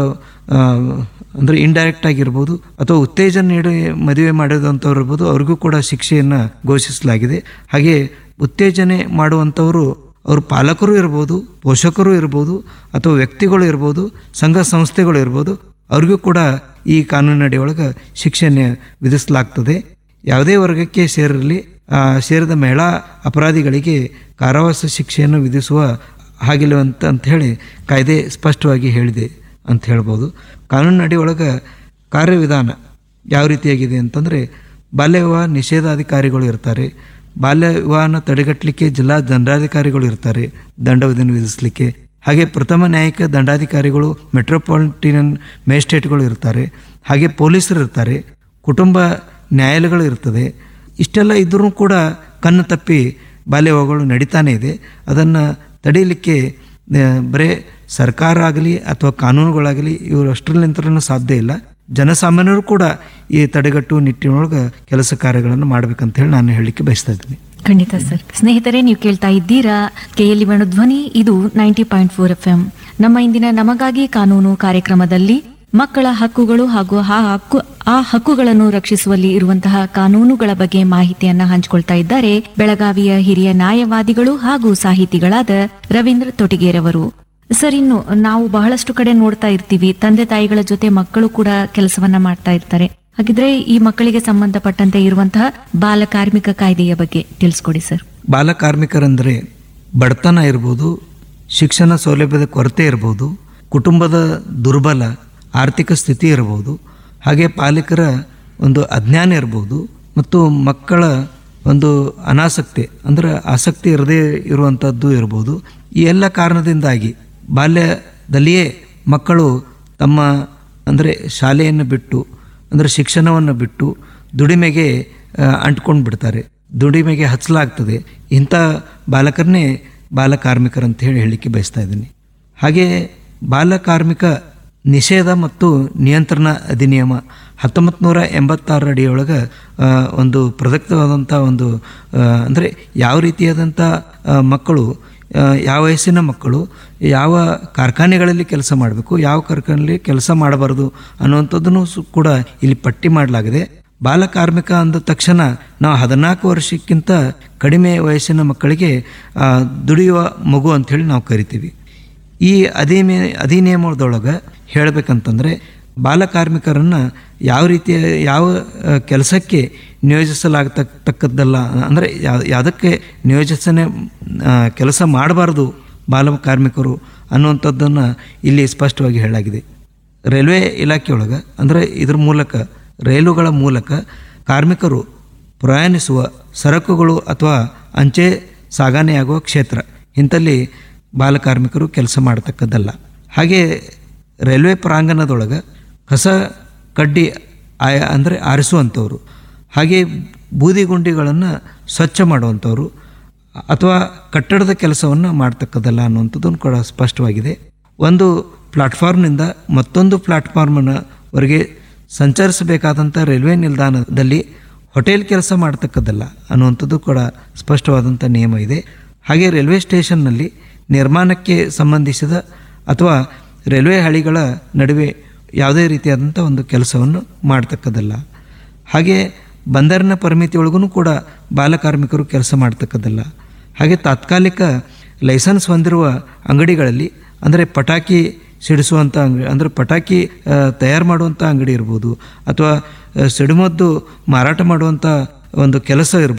ಅಂದರೆ ಇಂಡೈರೆಕ್ಟ್ ಆಗಿರ್ಬೋದು ಅಥವಾ ಉತ್ತೇಜನ ನೀಡಿ ಮದುವೆ ಮಾಡಿದಂಥವ್ರು ಇರ್ಬೋದು ಅವ್ರಿಗೂ ಕೂಡ ಶಿಕ್ಷೆಯನ್ನು ಘೋಷಿಸಲಾಗಿದೆ ಹಾಗೆ ಉತ್ತೇಜನೆ ಮಾಡುವಂಥವರು ಅವ್ರ ಪಾಲಕರು ಇರ್ಬೋದು ಪೋಷಕರು ಇರ್ಬೋದು ಅಥವಾ ವ್ಯಕ್ತಿಗಳು ಇರ್ಬೋದು ಸಂಘ ಸಂಸ್ಥೆಗಳು ಇರ್ಬೋದು ಅವ್ರಿಗೂ ಕೂಡ ಈ ಕಾನೂನಿನಡಿ ಒಳಗೆ ಶಿಕ್ಷೆಯನ್ನು ವಿಧಿಸಲಾಗ್ತದೆ ಯಾವುದೇ ವರ್ಗಕ್ಕೆ ಸೇರಿರಲಿ ಆ, ಸೇರಿದ ಮಹಿಳಾ ಅಪರಾಧಿಗಳಿಗೆ ಕಾರಾವಾಸ ಶಿಕ್ಷೆಯನ್ನು ವಿಧಿಸುವ ಹಾಗಿಲ್ಲ ಅಂತ ಅಂತ ಹೇಳಿ ಕಾಯ್ದೆ ಸ್ಪಷ್ಟವಾಗಿ ಹೇಳಿದೆ ಅಂತ ಹೇಳ್ಬೋದು ಕಾನೂನಿನಡಿ ಒಳಗೆ ಕಾರ್ಯವಿಧಾನ ಯಾವ ರೀತಿಯಾಗಿದೆ ಅಂತಂದರೆ ಬಾಲ್ಯ ವಿವಾಹ ನಿಷೇಧಾಧಿಕಾರಿಗಳು ಇರ್ತಾರೆ ಬಾಲ್ಯ ವಿವಾಹನ ತಡೆಗಟ್ಟಲಿಕ್ಕೆ ಜಿಲ್ಲಾ ದಂಡಾಧಿಕಾರಿಗಳು ಇರ್ತಾರೆ ದಂಡವಿಧಿಯನ್ನು ವಿಧಿಸಲಿಕ್ಕೆ ಹಾಗೆ ಪ್ರಥಮ ನ್ಯಾಯಿಕ ದಂಡಾಧಿಕಾರಿಗಳು ಮೆಟ್ರೋಪಾಲಿಟಿನನ್ ಮ್ಯಾಜಿಸ್ಟ್ರೇಟ್ಗಳು ಇರ್ತಾರೆ ಹಾಗೆ ಪೊಲೀಸರು ಇರ್ತಾರೆ ಕುಟುಂಬ ನ್ಯಾಯಾಲಯಗಳು ಇರ್ತದೆ ಇಷ್ಟೆಲ್ಲ ಇದ್ರೂ ಕೂಡ ಕಣ್ಣು ತಪ್ಪಿ ಬಾಲ್ಯ ವಿವಾಹಗಳು ನಡೀತಾನೆ ಇದೆ ಅದನ್ನು ತಡೀಲಿಕ್ಕೆ ಆ, ಬರೇ ಸರ್ಕಾರ ಆಗಲಿ ಅಥವಾ ಕಾನೂನುಗಳಾಗಲಿ ಇವರು ಅಷ್ಟರಲ್ಲಿಂತರೂ ಸಾಧ್ಯ ಇಲ್ಲ ಜನಸಾಮಾನ್ಯರು ಕೂಡ ಈ ತಡೆಗಟ್ಟು ನಿಟ್ಟಿನೊಳಗೆ ಕೆಲಸ ಕಾರ್ಯಗಳನ್ನು ಮಾಡ್ಬೇಕಂತ ಹೇಳಿ ನಾನು ಹೇಳಲಿಕ್ಕೆ ಬಯಸ್ತಾ ಇದ್ದೀನಿ ಖಂಡಿತ ಸರ್ ಸ್ನೇಹಿತರೆ ನೀವು ಕೇಳ್ತಾ ಇದ್ದೀರಾ ಕೆಎಲ್ಇ ಧ್ವನಿ ಇದು ninety point four F M ನಮ್ಮ ಇಂದಿನ ನಮಗಾಗಿ ಕಾನೂನು ಕಾರ್ಯಕ್ರಮದಲ್ಲಿ ಮಕ್ಕಳ ಹಕ್ಕುಗಳು ಹಾಗೂ ಆ ಹಕ್ಕು ಆ ಹಕ್ಕುಗಳನ್ನು ರಕ್ಷಿಸುವಲ್ಲಿ ಇರುವಂತಹ ಕಾನೂನುಗಳ ಬಗ್ಗೆ ಮಾಹಿತಿಯನ್ನ ಹಂಚಿಕೊಳ್ತಾ ಇದ್ದಾರೆ ಬೆಳಗಾವಿಯ ಹಿರಿಯ ನ್ಯಾಯವಾದಿಗಳು ಹಾಗೂ ಸಾಹಿತಿಗಳಾದ ರವೀಂದ್ರ ತೊಟಿಗೇರವರು ಸರ್ ಇನ್ನು ನಾವು ಬಹಳಷ್ಟು ಕಡೆ ನೋಡ್ತಾ ಇರ್ತೀವಿ ತಂದೆ ತಾಯಿಗಳ ಜೊತೆ ಮಕ್ಕಳು ಕೂಡ ಕೆಲಸವನ್ನ ಮಾಡ್ತಾ ಇರ್ತಾರೆ ಹಾಗಿದ್ರೆ ಈ ಮಕ್ಕಳಿಗೆ ಸಂಬಂಧಪಟ್ಟಂತೆ ಇರುವಂತಹ ಬಾಲ ಕಾರ್ಮಿಕ ಕಾಯ್ದೆಯ ಬಗ್ಗೆ ತಿಳಿಸ್ಕೊಡಿ ಸರ್ ಬಾಲ ಕಾರ್ಮಿಕರಂದರೆ ಬಡತನ ಇರ್ಬೋದು ಶಿಕ್ಷಣ ಸೌಲಭ್ಯದ ಕೊರತೆ ಇರ್ಬೋದು ಕುಟುಂಬದ ದುರ್ಬಲ ಆರ್ಥಿಕ ಸ್ಥಿತಿ ಇರ್ಬೋದು ಹಾಗೆ ಪಾಲಕರ ಒಂದು ಅಜ್ಞಾನ ಇರ್ಬೋದು ಮತ್ತು ಮಕ್ಕಳ ಒಂದು ಅನಾಸಕ್ತಿ ಅಂದರೆ ಆಸಕ್ತಿ ಇರದೇ ಇರುವಂಥದ್ದು ಇರ್ಬೋದು ಈ ಎಲ್ಲ ಕಾರಣದಿಂದಾಗಿ ಬಾಲ್ಯದಲ್ಲಿಯೇ ಮಕ್ಕಳು ತಮ್ಮ ಅಂದರೆ ಶಾಲೆಯನ್ನು ಬಿಟ್ಟು ಅಂದರೆ ಶಿಕ್ಷಣವನ್ನು ಬಿಟ್ಟು ದುಡಿಮೆಗೆ ಆ, ಅಂಟ್ಕೊಂಡು ಬಿಡ್ತಾರೆ ದುಡಿಮೆಗೆ ಹಚ್ಚಲಾಗ್ತದೆ ಇಂಥ ಬಾಲಕರನ್ನೇ ಬಾಲ ಕಾರ್ಮಿಕರಂತ ಹೇಳಿ ಹೇಳಲಿಕ್ಕೆ ಬಯಸ್ತಾ ಇದ್ದೀನಿ ಹಾಗೆ ಬಾಲ ಕಾರ್ಮಿಕ ನಿಷೇಧ ಮತ್ತು ನಿಯಂತ್ರಣ ಅಧಿನಿಯಮ ಹತ್ತೊಂಬತ್ತು ನೂರ ಎಂಬತ್ತಾರರ ಅಡಿಯೊಳಗೆ ಆ, ಒಂದು ಪ್ರಸಕ್ತವಾದಂಥ ಒಂದು ಅಂದರೆ ಯಾವ ರೀತಿಯಾದಂಥ ಆ, ಮಕ್ಕಳು ಆ, ಯಾವ ವಯಸ್ಸಿನ ಮಕ್ಕಳು ಯಾವ ಕಾರ್ಖಾನೆಗಳಲ್ಲಿ ಕೆಲಸ ಮಾಡಬೇಕು ಯಾವ ಕಾರ್ಖಾನೆಯಲ್ಲಿ ಕೆಲಸ ಮಾಡಬಾರದು ಅನ್ನುವಂಥದ್ದನ್ನು ಸು- ಕೂಡ ಇಲ್ಲಿ ಪಟ್ಟಿ ಮಾಡಲಾಗಿದೆ ಬಾಲ ಕಾರ್ಮಿಕ ಅಂದ ತಕ್ಷಣ ನಾವು ಹದಿನಾಲ್ಕು ವರ್ಷಕ್ಕಿಂತ ಕಡಿಮೆ ವಯಸ್ಸಿನ ಮಕ್ಕಳಿಗೆ ಆ, ದುಡಿಯುವ ಮಗು ಅಂಥೇಳಿ ನಾವು ಕರಿತೀವಿ ಈ ಅಧಿಮಿ ಅಧಿನಿಯಮದೊಳಗೆ ಹೇಳಬೇಕಂತಂದರೆ ಬಾಲ ಕಾರ್ಮಿಕರನ್ನು ಯಾವ ರೀತಿಯ ಯಾವ ಆ, ಕೆಲಸಕ್ಕೆ ನಿಯೋಜಿಸಲಾಗತಕ್ಕದ್ದಲ್ಲ ಅಂದರೆ ಯಾವ ಯಾವುದಕ್ಕೆ ನಿಯೋಜಿಸನೆ ಆ, ಕೆಲಸ ಮಾಡಬಾರ್ದು ಬಾಲ ಕಾರ್ಮಿಕರು ಅನ್ನುವಂಥದ್ದನ್ನು ಇಲ್ಲಿ ಸ್ಪಷ್ಟವಾಗಿ ಹೇಳಲಾಗಿದೆ ರೈಲ್ವೆ ಇಲಾಖೆಯೊಳಗೆ ಅಂದರೆ ಇದ್ರ ಮೂಲಕ ರೈಲುಗಳ ಮೂಲಕ ಕಾರ್ಮಿಕರು ಪ್ರಯಾಣಿಸುವ ಸರಕುಗಳು ಅಥವಾ ಅಂಚೆ ಸಾಗಣೆಯಾಗುವ ಕ್ಷೇತ್ರ ಇಂಥಲ್ಲಿ ಬಾಲಕಾರ್ಮಿಕರು ಕೆಲಸ ಮಾಡತಕ್ಕದ್ದಲ್ಲ ಹಾಗೆ ರೈಲ್ವೆ ಪ್ರಾಂಗಣದೊಳಗೆ ಕಸ ಕಡ್ಡಿ ಆಯ ಅಂದರೆ ಆರಿಸುವಂಥವ್ರು ಹಾಗೆ ಬೂದಿ ಗುಂಡಿಗಳನ್ನು ಸ್ವಚ್ಛ ಮಾಡುವಂಥವ್ರು ಅಥವಾ ಕಟ್ಟಡದ ಕೆಲಸವನ್ನು ಮಾಡ್ತಕ್ಕದ್ದಲ್ಲ ಅನ್ನುವಂಥದ್ದು ಕೂಡ ಸ್ಪಷ್ಟವಾಗಿದೆ ಒಂದು ಪ್ಲಾಟ್ಫಾರ್ಮ್ನಿಂದ ಮತ್ತೊಂದು ಪ್ಲಾಟ್ಫಾರ್ಮ್ನವರೆಗೆ ಸಂಚರಿಸಬೇಕಾದಂಥ ರೈಲ್ವೆ ನಿಲ್ದಾಣದಲ್ಲಿ ಹೋಟೆಲ್ ಕೆಲಸ ಮಾಡ್ತಕ್ಕದ್ದಲ್ಲ ಅನ್ನುವಂಥದ್ದು ಕೂಡ ಸ್ಪಷ್ಟವಾದಂಥ ನಿಯಮ ಇದೆ ಹಾಗೆ ರೈಲ್ವೆ ಸ್ಟೇಷನ್ನಲ್ಲಿ ನಿರ್ಮಾಣಕ್ಕೆ ಸಂಬಂಧಿಸಿದ ಅಥವಾ ರೈಲ್ವೆ ಹಳಿಗಳ ನಡುವೆ ಯಾವುದೇ ರೀತಿಯಾದಂಥ ಒಂದು ಕೆಲಸವನ್ನು ಮಾಡ್ತಕ್ಕದ್ದಲ್ಲ ಹಾಗೆ ಬಂದರಿನ ಪರಿಮಿತಿ ಒಳಗೂ ಕೂಡ ಬಾಲಕಾರ್ಮಿಕರು ಕೆಲಸ ಮಾಡ್ತಕ್ಕದ್ದಲ್ಲ ಹಾಗೆ ತಾತ್ಕಾಲಿಕ ಲೈಸೆನ್ಸ್ ಹೊಂದಿರುವ ಅಂಗಡಿಗಳಲ್ಲಿ ಅಂದರೆ ಪಟಾಕಿ ಸಿಡಿಸುವಂಥ ಅಂಗಡಿ ಅಂದರೆ ಪಟಾಕಿ ಆ, ತಯಾರು ಮಾಡುವಂಥ ಅಂಗಡಿ ಇರ್ಬೋದು ಅಥವಾ ಆ, ಸಿಡಿಮದ್ದು ಮಾರಾಟ ಮಾಡುವಂಥ ಒಂದು ಕೆಲಸ ಇರ್ಬೋದು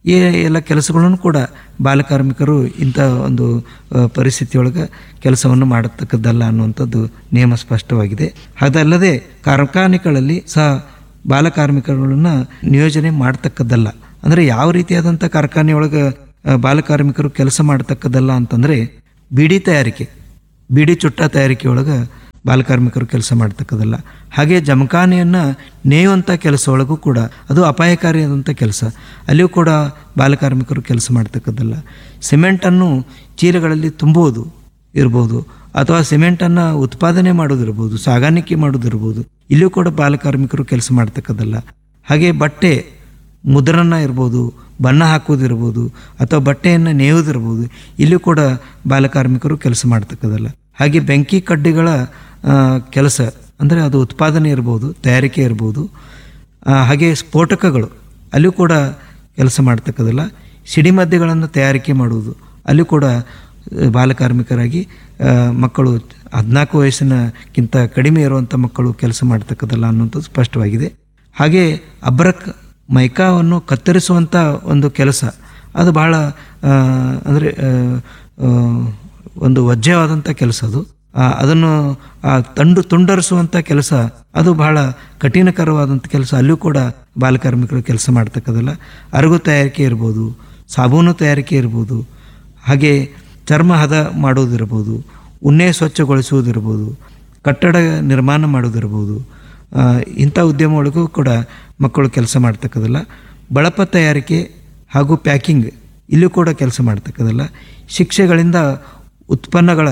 ಈ ಎಲ್ಲ ಕೆಲಸಗಳನ್ನು ಕೂಡ ಬಾಲಕಾರ್ಮಿಕರು ಇಂಥ ಒಂದು ಆ, ಪರಿಸ್ಥಿತಿಯೊಳಗೆ ಕೆಲಸವನ್ನು ಮಾಡತಕ್ಕದ್ದಲ್ಲ ಅನ್ನುವಂಥದ್ದು ನಿಯಮ ಸ್ಪಷ್ಟವಾಗಿದೆ ಅದಲ್ಲದೆ ಕಾರ್ಖಾನೆಗಳಲ್ಲಿ ಸಹ ಬಾಲಕಾರ್ಮಿಕರನ್ನ ನಿಯೋಜನೆ ಮಾಡ್ತಕ್ಕದ್ದಲ್ಲ ಅಂದರೆ ಯಾವ ರೀತಿಯಾದಂಥ ಕಾರ್ಖಾನೆಯೊಳಗೆ ಆ, ಬಾಲಕಾರ್ಮಿಕರು ಕೆಲಸ ಮಾಡ್ತಕ್ಕದ್ದಲ್ಲ ಅಂತಂದರೆ ಬೀಡಿ ತಯಾರಿಕೆ ಬೀಡಿ ಚುಟ್ಟ ತಯಾರಿಕೆಯೊಳಗೆ ಬಾಲಕಾರ್ಮಿಕರು ಕೆಲಸ ಮಾಡ್ತಕ್ಕದಲ್ಲ ಹಾಗೆ ಜಮಖಾನೆಯನ್ನು ನೇಯುವಂಥ ಕೆಲಸ ಒಳಗೂ ಕೂಡ ಅದು ಅಪಾಯಕಾರಿಯಾದಂಥ ಕೆಲಸ ಅಲ್ಲಿಯೂ ಕೂಡ ಬಾಲಕಾರ್ಮಿಕರು ಕೆಲಸ ಮಾಡ್ತಕ್ಕದ್ದಲ್ಲ ಸಿಮೆಂಟನ್ನು ಚೀಲಗಳಲ್ಲಿ ತುಂಬುವುದು ಇರ್ಬೋದು ಅಥವಾ ಸಿಮೆಂಟನ್ನು ಉತ್ಪಾದನೆ ಮಾಡೋದಿರ್ಬೋದು ಸಾಗಾಣಿಕೆ ಮಾಡೋದಿರ್ಬೋದು ಇಲ್ಲಿಯೂ ಕೂಡ ಬಾಲಕಾರ್ಮಿಕರು ಕೆಲಸ ಮಾಡ್ತಕ್ಕದ್ದಲ್ಲ ಹಾಗೆ ಬಟ್ಟೆ ಮುದ್ರಣ ಇರ್ಬೋದು ಬಣ್ಣ ಹಾಕೋದಿರ್ಬೋದು ಅಥವಾ ಬಟ್ಟೆಯನ್ನು ನೇಯೋದಿರ್ಬೋದು ಇಲ್ಲೂ ಕೂಡ ಬಾಲಕಾರ್ಮಿಕರು ಕೆಲಸ ಮಾಡ್ತಕ್ಕದಲ್ಲ ಹಾಗೆ ಬೆಂಕಿ ಕಡ್ಡಿಗಳ ಆ, ಕೆಲಸ ಅಂದರೆ ಅದು ಉತ್ಪಾದನೆ ಇರ್ಬೋದು ತಯಾರಿಕೆ ಇರ್ಬೋದು ಆ, ಹಾಗೆ ಸ್ಫೋಟಕಗಳು ಅಲ್ಲೂ ಕೂಡ ಕೆಲಸ ಮಾಡ್ತಕ್ಕದಲ್ಲ ಸಿಡಿಮದ್ದುಗಳನ್ನು ತಯಾರಿಕೆ ಮಾಡುವುದು ಅಲ್ಲೂ ಕೂಡ ಆ, ಬಾಲಕಾರ್ಮಿಕರಾಗಿ ಆ, ಮಕ್ಕಳು ಹದಿನಾಲ್ಕು ವಯಸ್ಸಿನಕ್ಕಿಂತ ಕಡಿಮೆ ಇರುವಂಥ ಮಕ್ಕಳು ಕೆಲಸ ಮಾಡ್ತಕ್ಕದಲ್ಲ ಅನ್ನುವಂಥದ್ದು ಸ್ಪಷ್ಟವಾಗಿದೆ ಹಾಗೆ ಅಬ್ರಕ್ ಮೈಕಾವನ್ನು ಕತ್ತರಿಸುವಂಥ ಒಂದು ಕೆಲಸ ಅದು ಬಹಳ ಅಂದರೆ ಒಂದು ವಜ್ರವಾದಂಥ ಕೆಲಸ ಅದು ಆ, ಅದನ್ನು ಆ, ತಂಡು ತುಂಡರಿಸುವಂಥ ಕೆಲಸ ಅದು ಬಹಳ ಕಠಿಣಕರವಾದಂಥ ಕೆಲಸ ಅಲ್ಲೂ ಕೂಡ ಬಾಲಕಾರ್ಮಿಕರು ಕೆಲಸ ಮಾಡ್ತಕ್ಕದಲ್ಲ ಅರಗು ತಯಾರಿಕೆ ಇರ್ಬೋದು ಸಾಬೂನು ತಯಾರಿಕೆ ಇರ್ಬೋದು ಹಾಗೆ ಚರ್ಮ ಹದ ಮಾಡೋದಿರ್ಬೋದು ಉಣ್ಣೆ ಸ್ವಚ್ಛಗೊಳಿಸುವುದಿರ್ಬೋದು ಕಟ್ಟಡ ನಿರ್ಮಾಣ ಮಾಡೋದಿರ್ಬೋದು ಆ, ಇಂಥ ಉದ್ಯಮ ಒಳಗೂ ಕೂಡ ಮಕ್ಕಳು ಕೆಲಸ ಮಾಡ್ತಕ್ಕದಲ್ಲ ಬಳಪ ತಯಾರಿಕೆ ಹಾಗೂ ಪ್ಯಾಕಿಂಗ್ ಇಲ್ಲೂ ಕೂಡ ಕೆಲಸ ಮಾಡ್ತಕ್ಕದಲ್ಲ ಶಿಕ್ಷೆಗಳಿಂದ ಉತ್ಪನ್ನಗಳ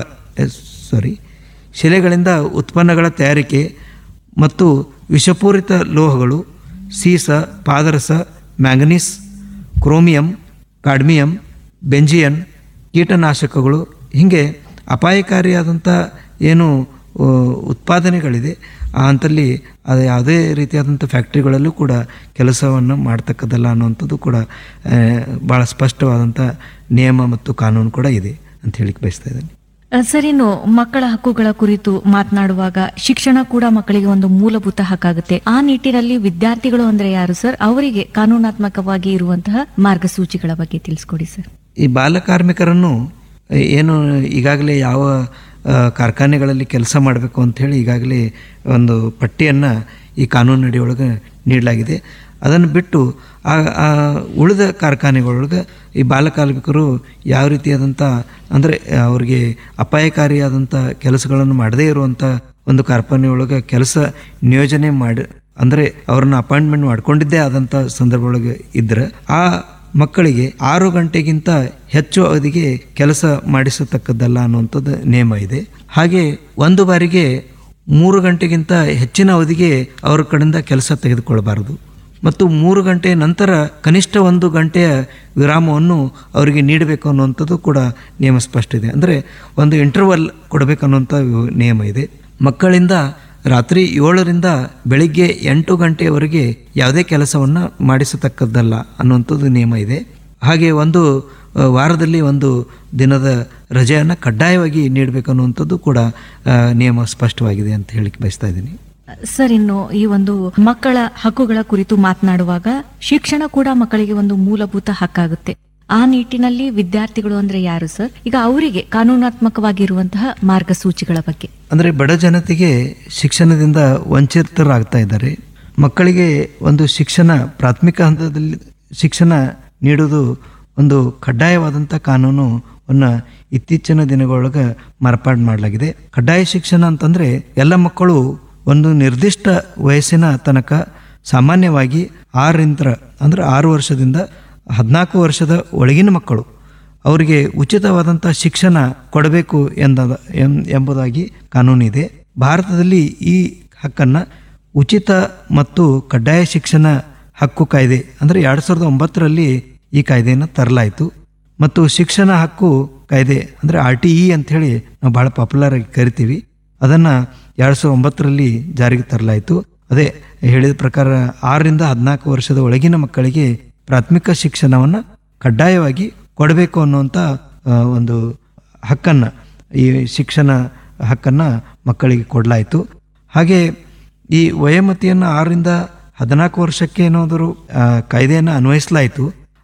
ಸಾರಿ ಶಿಲೆಗಳಿಂದ ಉತ್ಪನ್ನಗಳ ತಯಾರಿಕೆ ಮತ್ತು ವಿಷಪೂರಿತ ಲೋಹಗಳು ಸೀಸ ಪಾದರಸ ಮ್ಯಾಂಗನೀಸ್ ಕ್ರೋಮಿಯಂ ಕಾಡ್ಮಿಯಂ ಬೆಂಜಿಯನ್ ಕೀಟನಾಶಕಗಳು ಹೀಗೆ ಅಪಾಯಕಾರಿಯಾದಂಥ ಏನು ಆ, ಉತ್ಪಾದನೆಗಳಿದೆ ಆ ಹಂತಲ್ಲಿ ಅದು ಯಾವುದೇ ರೀತಿಯಾದಂಥ ಫ್ಯಾಕ್ಟ್ರಿಗಳಲ್ಲೂ ಕೂಡ ಕೆಲಸವನ್ನು ಮಾಡ್ತಕ್ಕದ್ದಲ್ಲ ಅನ್ನುವಂಥದ್ದು ಕೂಡ ಆ, ಭಾಳ ಸ್ಪಷ್ಟವಾದಂಥ ನಿಯಮ ಮತ್ತು ಕಾನೂನು ಕೂಡ ಇದೆ ಅಂತ ಹೇಳಿಕ್ಕೆ ಬಯಸ್ತಾ ಇದ್ದೀನಿ ಆ, ಸರ್ ಇನ್ನು ಮಕ್ಕಳ ಹಕ್ಕುಗಳ ಕುರಿತು ಮಾತನಾಡುವಾಗ ಶಿಕ್ಷಣ ಕೂಡ ಮಕ್ಕಳಿಗೆ ಒಂದು ಮೂಲಭೂತ ಹಕ್ಕಾಗುತ್ತೆ ಆ ನಿಟ್ಟಿನಲ್ಲಿ ವಿದ್ಯಾರ್ಥಿಗಳು ಅಂದ್ರೆ ಯಾರು ಸರ್ ಅವರಿಗೆ ಕಾನೂನಾತ್ಮಕವಾಗಿ ಇರುವಂತಹ ಮಾರ್ಗಸೂಚಿಗಳ ಬಗ್ಗೆ ತಿಳಿಸ್ಕೊಡಿ ಸರ್ ಈ ಬಾಲಕಾರ್ಮಿಕರನ್ನು ಏನು ಈಗಾಗಲೇ ಯಾವ ಆ, ಕಾರ್ಖಾನೆಗಳಲ್ಲಿ ಕೆಲಸ ಮಾಡಬೇಕು ಅಂಥೇಳಿ ಈಗಾಗಲೇ ಒಂದು ಪಟ್ಟಿಯನ್ನು ಈ ಕಾನೂನು ಅಡಿಯೊಳಗೆ ನೀಡಲಾಗಿದೆ ಅದನ್ನು ಬಿಟ್ಟು ಆ ಆ ಉಳಿದ ಕಾರ್ಖಾನೆಗಳೊಳಗೆ ಈ ಬಾಲಕಾರ್ಮಿಕರು ಯಾವ ರೀತಿಯಾದಂಥ ಅಂದರೆ ಅವರಿಗೆ ಅಪಾಯಕಾರಿಯಾದಂಥ ಕೆಲಸಗಳನ್ನು ಮಾಡದೇ ಇರುವಂಥ ಒಂದು ಕಾರ್ಖಾನೆಯೊಳಗೆ ಕೆಲಸ ನಿಯೋಜನೆ ಮಾಡಿ ಅಂದರೆ ಅವ್ರನ್ನ ಅಪಾಯಿಂಟ್ಮೆಂಟ್ ಮಾಡ್ಕೊಂಡಿದ್ದೇ ಆದಂಥ ಸಂದರ್ಭ ಒಳಗೆ ಇದ್ರೆ ಆ ಮಕ್ಕಳಿಗೆ ಆರು ಗಂಟೆಗಿಂತ ಹೆಚ್ಚು ಅವಧಿಗೆ ಕೆಲಸ ಮಾಡಿಸತಕ್ಕದ್ದಲ್ಲ ಅನ್ನುವಂಥದ್ದು ನಿಯಮ ಇದೆ ಹಾಗೆ ಒಂದು ಬಾರಿಗೆ ಮೂರು ಗಂಟೆಗಿಂತ ಹೆಚ್ಚಿನ ಅವಧಿಗೆ ಅವರ ಕಡೆಯಿಂದ ಕೆಲಸ ತೆಗೆದುಕೊಳ್ಬಾರದು ಮತ್ತು ಮೂರು ಗಂಟೆ ನಂತರ ಕನಿಷ್ಠ ಒಂದು ಗಂಟೆಯ ವಿರಾಮವನ್ನು ಅವರಿಗೆ ನೀಡಬೇಕು ಅನ್ನುವಂಥದ್ದು ಕೂಡ ನಿಯಮ ಸ್ಪಷ್ಟ ಇದೆ ಅಂದರೆ ಒಂದು ಇಂಟರ್ವಲ್ ಕೊಡಬೇಕು ಅನ್ನುವಂಥ ನಿಯಮ ಇದೆ ಮಕ್ಕಳಿಂದ ರಾತ್ರಿ ಏಳರಿಂದ ಬೆಳಿಗ್ಗೆ ಎಂಟು ಗಂಟೆಯವರೆಗೆ ಯಾವುದೇ ಕೆಲಸವನ್ನು ಮಾಡಿಸತಕ್ಕದ್ದಲ್ಲ ಅನ್ನುವಂಥದ್ದು ನಿಯಮ ಇದೆ ಹಾಗೆ ಒಂದು ಆ, ವಾರದಲ್ಲಿ ಒಂದು ದಿನದ ರಜೆಯನ್ನು ಕಡ್ಡಾಯವಾಗಿ ನೀಡಬೇಕು ಅನ್ನುವಂಥದ್ದು ಕೂಡ ಆ, ನಿಯಮ ಸ್ಪಷ್ಟವಾಗಿದೆ ಅಂತ ಹೇಳಿಕ್ಕೆ ಬಯಸ್ತಾ ಇದ್ದೀನಿ ಸರ್ ಇನ್ನು ಈ ಒಂದು ಮಕ್ಕಳ ಹಕ್ಕುಗಳ ಕುರಿತು ಮಾತನಾಡುವಾಗ ಶಿಕ್ಷಣ ಕೂಡ ಮಕ್ಕಳಿಗೆ ಒಂದು ಮೂಲಭೂತ ಹಕ್ಕಾಗುತ್ತೆ ಆ ನಿಟ್ಟಿನಲ್ಲಿ ವಿದ್ಯಾರ್ಥಿಗಳು ಅಂದ್ರೆ ಯಾರು ಸರ್ ಈಗ ಅವರಿಗೆ ಕಾನೂನಾತ್ಮಕವಾಗಿರುವಂತಹ ಮಾರ್ಗಸೂಚಿಗಳ ಬಗ್ಗೆ ಅಂದರೆ ಬಡ ಜನತೆಗೆ ಶಿಕ್ಷಣದಿಂದ ವಂಚಿತರಾಗ್ತಾ ಇದ್ದಾರೆ ಮಕ್ಕಳಿಗೆ ಒಂದು ಶಿಕ್ಷಣ ಪ್ರಾಥಮಿಕ ಹಂತದಲ್ಲಿ ಶಿಕ್ಷಣ ನೀಡುವುದು ಒಂದು ಕಡ್ಡಾಯವಾದಂಥ ಕಾನೂನುವನ್ನು ಇತ್ತೀಚಿನ ದಿನಗಳೊಳಗೆ ಮಾರ್ಪಾಡು ಮಾಡಲಾಗಿದೆ ಕಡ್ಡಾಯ ಶಿಕ್ಷಣ ಅಂತಂದರೆ ಎಲ್ಲ ಮಕ್ಕಳು ಒಂದು ನಿರ್ದಿಷ್ಟ ವಯಸ್ಸಿನ ತನಕ ಸಾಮಾನ್ಯವಾಗಿ ಆರರಿಂದ ಅಂದರೆ ಆರು ವರ್ಷದಿಂದ ಹದಿನಾಲ್ಕು ವರ್ಷದ ಒಳಗಿನ ಮಕ್ಕಳು ಅವರಿಗೆ ಉಚಿತವಾದಂಥ ಶಿಕ್ಷಣ ಕೊಡಬೇಕು ಎಂದ ಎಂ- ಎಂಬುದಾಗಿ ಕಾನೂನಿದೆ ಭಾರತದಲ್ಲಿ ಈ ಹಕ್ಕನ್ನು ಉಚಿತ ಮತ್ತು ಕಡ್ಡಾಯ ಶಿಕ್ಷಣ ಹಕ್ಕು ಕಾಯ್ದೆ ಅಂದರೆ ಎರಡು ಸಾವಿರದ ಒಂಬತ್ತರಲ್ಲಿ ಈ ಕಾಯ್ದೆಯನ್ನು ತರಲಾಯಿತು ಮತ್ತು ಶಿಕ್ಷಣ ಹಕ್ಕು ಕಾಯ್ದೆ ಅಂದರೆ ಆರ್ ಟಿ ಇ ಅಂಥೇಳಿ ನಾವು ಭಾಳ ಪಾಪ್ಯುಲರ್ ಆಗಿ ಕರಿತೀವಿ ಅದನ್ನು ಎರಡು ಸಾವಿರದ ಒಂಬತ್ತರಲ್ಲಿ ಜಾರಿಗೆ ತರಲಾಯಿತು ಅದೇ ಹೇಳಿದ ಪ್ರಕಾರ ಆರರಿಂದ ಹದಿನಾಲ್ಕು ವರ್ಷದ ಒಳಗಿನ ಮಕ್ಕಳಿಗೆ ಪ್ರಾಥಮಿಕ ಶಿಕ್ಷಣವನ್ನು ಕಡ್ಡಾಯವಾಗಿ ಕೊಡಬೇಕು ಅನ್ನುವಂಥ ಆ, ಒಂದು ಹಕ್ಕನ್ನು ಈ ಶಿಕ್ಷಣ ಹಕ್ಕನ್ನು ಮಕ್ಕಳಿಗೆ ಕೊಡಲಾಯಿತು ಹಾಗೆ ಈ ವಯೋಮತಿಯನ್ನು ಆರರಿಂದ ಹದಿನಾಲ್ಕು ವರ್ಷಕ್ಕೆ ಏನಾದರೂ ಆ, ಕಾಯ್ದೆಯನ್ನು ಅನ್ವಯಿಸಲಾಯಿತು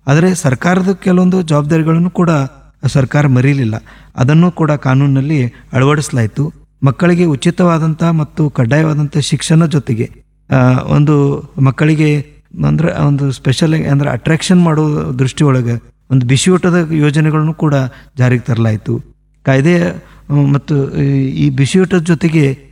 ಆದರೆ ಸರ್ಕಾರದ ಕೆಲವೊಂದು ಜವಾಬ್ದಾರಿಗಳನ್ನು ಕೂಡ ಸರ್ಕಾರ ಮರೀಲಿಲ್ಲ ಅದನ್ನು ಕೂಡ ಕಾನೂನಿನಲ್ಲಿ ಅಳವಡಿಸಲಾಯಿತು ಮಕ್ಕಳಿಗೆ ಉಚಿತವಾದಂಥ ಮತ್ತು ಕಡ್ಡಾಯವಾದಂಥ ಶಿಕ್ಷಣ ಜೊತೆಗೆ ಆ, ಒಂದು ಮಕ್ಕಳಿಗೆ ಅಂದ್ರೆ ಒಂದು ಸ್ಪೆಷಲ್ ಅಂದ್ರೆ ಅಟ್ರಾಕ್ಷನ್ ಮಾಡೋ ದೃಷ್ಟಿಯೊಳಗೆ ಒಂದು ಬಿಸಿಯೂಟದ ಯೋಜನೆಗಳನ್ನು ಕೂಡ ಜಾರಿಗೆ ತರಲಾಯಿತು ಕಾಯ್ದೆ ಆ, ಮತ್ತು ಈ- ಈ ಬಿಸಿಯೂಟದ ಜೊತೆಗೆ